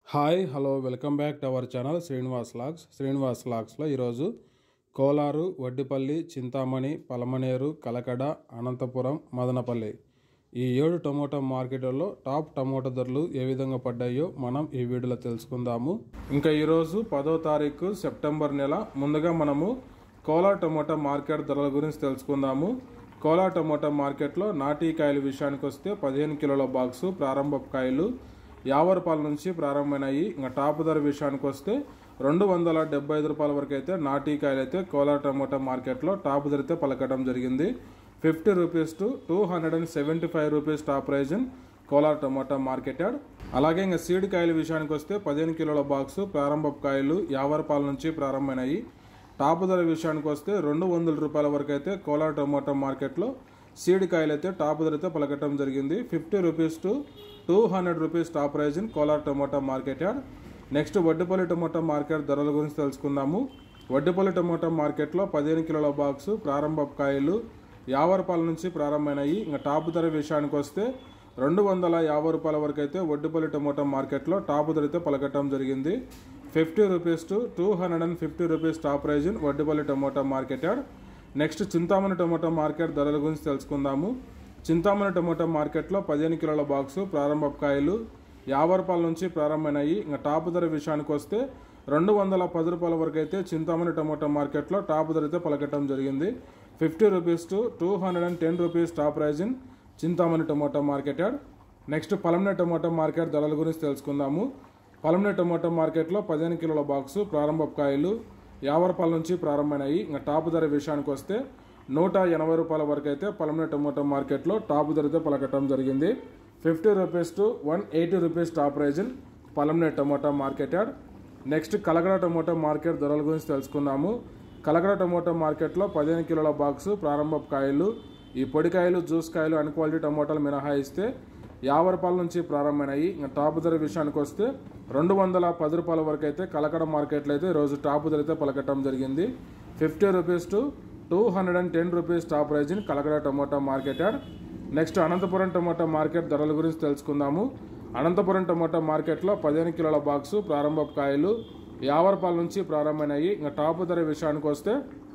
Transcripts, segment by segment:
hi hello welcome back to our channel Srinivas logs Srinivas లాగ్స్లో ఈరోజు కోలారు వడ్డిపల్లి చింతామణి పలమనేరు కలకడ అనంతపురం మదనపల్లి ఈ ఏడు టమోటా మార్కెట్లలో టాప్ టమోటా ధరలు ఏ విధంగా పడ్డాయో మనం ఈ వీడియోలో తెలుసుకుందాము ఇంకా ఈరోజు పదో తారీఖు సెప్టెంబర్ నెల ముందుగా మనము కోలార్ టమోటా మార్కెట్ ధరల గురించి తెలుసుకుందాము కోలార్ టమోటా మార్కెట్లో నాటీ కాయల విషయానికి వస్తే పదిహేను కిలోల బాక్సు ప్రారంభ కాయలు యాభై రూపాయల నుంచి ప్రారంభమైనాయి ఇంకా టాప్ ధర విషయానికి వస్తే రెండు వందల డెబ్బై ఐదు రూపాయల వరకు అయితే నాటీ కాయలు అయితే కోలార్ టమోటా మార్కెట్లో టాప్ ధర అయితే పలకడం జరిగింది fifty rupees to two hundred and seventy five rupees top price in Kolar tomato market yard అలాగే ఇంకా సీడ్ కాయల విషయానికి వస్తే పదిహేను కిలోల బాక్సు ప్రారంభ కాయలు యాభై రూపాయల నుంచి ప్రారంభమైనాయి టాప్ ధర విషయానికి వస్తే రెండు వందల రూపాయల వరకు అయితే కోలార్ టమోటా మార్కెట్లో సీడ్ కాయలు అయితే టాప్ ధర అయితే పలకటం జరిగింది fifty rupees to two hundred rupees top price in Kolar tomato market yard next Vaddipalli tomato market ధరల గురించి తెలుసుకుందాము వడ్డిపల్లి టమోటా మార్కెట్లో పదిహేను కిలోల బాక్సు ప్రారంభ కాయలు యాభై రూపాయల నుంచి ప్రారంభమైనాయి ఇంకా టాప్ ధర విషయానికి వస్తే రెండు వందల యాభై రూపాయల వరకు అయితే వడ్డిపల్లి టమోటా మార్కెట్లో టాప్ ధర అయితే పలకటం జరిగింది fifty rupees to two hundred and fifty rupees top price in Vaddipalli tomato market yard next Chintamani tomato market ధరల గురించి తెలుసుకుందాము చింతామణి టమోటా మార్కెట్లో పదిహేను కిలోల బాక్సు ప్రారంభ కాయలు యాభై రూపాయల నుంచి ప్రారంభమైనాయి ఇంకా టాప్ ధర విషయానికి వస్తే రెండు వందల పది రూపాయల వరకు అయితే చింతామణి టమోటా మార్కెట్లో టాప్ ధర అయితే పలకటం జరిగింది fifty rupees to two hundred and ten rupees top price in Chintamani tomato market yard next Palamaner tomato market ధరల గురించి తెలుసుకుందాము పలమనే టమోటా మార్కెట్లో పదిహేను కిలోల బాక్సు ప్రారంభ కాయలు యాభై రూపాయల నుంచి ప్రారంభమైనాయి ఇంకా టాప్ ధర విషయానికి వస్తే నూట ఎనభై రూపాయల వరకు అయితే పలమనే టమోటా మార్కెట్లో టాప్ ధరతో పలకటం జరిగింది fifty rupees to one eighty rupees top price in Palamaner tomato market yard next Kalakada tomato market ధరల గురించి తెలుసుకుందాము కలగడ టమోటా మార్కెట్లో పదిహేను కిలోల బాక్సు ప్రారంభ కాయలు ఈ పొడికాయలు జ్యూస్ కాయలు అన్ క్వాలిటీ టమోటాలు మినహాయిస్తే యాభై రూపాయల నుంచి ప్రారంభమైనాయి ఇంకా టాప్ ధర విషయానికి వస్తే రెండు వందల పది రూపాయల వరకు అయితే కలకడ మార్కెట్లో అయితే రోజు టాప్ ధర అయితే పలకటం జరిగింది fifty rupees to two hundred and ten rupees top price in Kalakada tomato market yard next Anantapuram tomato market ధరల గురించి తెలుసుకుందాము అనంతపురం టమోటా మార్కెట్లో పదిహేను కిలోల బాక్సు ప్రారంభ కాయలు యాభై రూపాయల నుంచి ప్రారంభమైనాయి ఇంకా టాప్ ధర విషయానికి వస్తే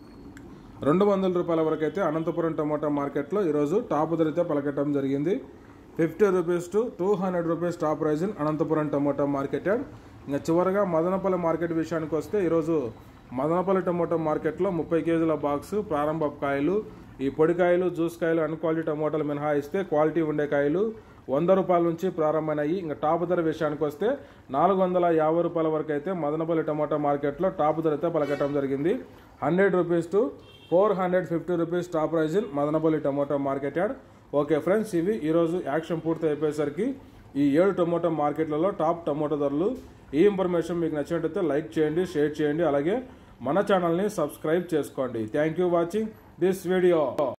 రెండు వందల రూపాయల వరకు అయితే అనంతపురం టమోటా మార్కెట్లో ఈరోజు టాప్ ధర అయితే పలకటం జరిగింది fifty rupees to two hundred rupees top price in Anantapuram tomato market yard ఇంకా చివరగా మదనపల్లి మార్కెట్ విషయానికి వస్తే ఈరోజు మదనపల్లి టమోటా మార్కెట్లో ముప్పై కేజీల బాక్సు ప్రారంభ కాయలు ఈ పొడికాయలు జ్యూస్ కాయలు అన్ క్వాలిటీ టమోటాలు మినహాయిస్తే క్వాలిటీ ఉండే కాయలు వంద రూపాయల నుంచి ప్రారంభమైనాయి ఇంకా టాప్ ధర విషయానికి వస్తే నాలుగు వందల యాభై రూపాయల వరకు అయితే మదనపల్లి టమోటా మార్కెట్లో టాప్ ధర అయితే పలకటం జరిగింది hundred rupees to four hundred fifty rupees top price in Madanapalle tomato market yard okay friends ఇవి ఈరోజు యాక్షన్ పూర్తి అయిపోయేసరికి ఈ ఏడు టమోటా మార్కెట్లలో టాప్ టమోటా ధరలు ఈ ఇన్ఫర్మేషన్ మీకు నచ్చినట్టయితే లైక్ చేయండి షేర్ చేయండి అలాగే మన ఛానల్ని సబ్స్క్రైబ్ చేసుకోండి thank you watching this video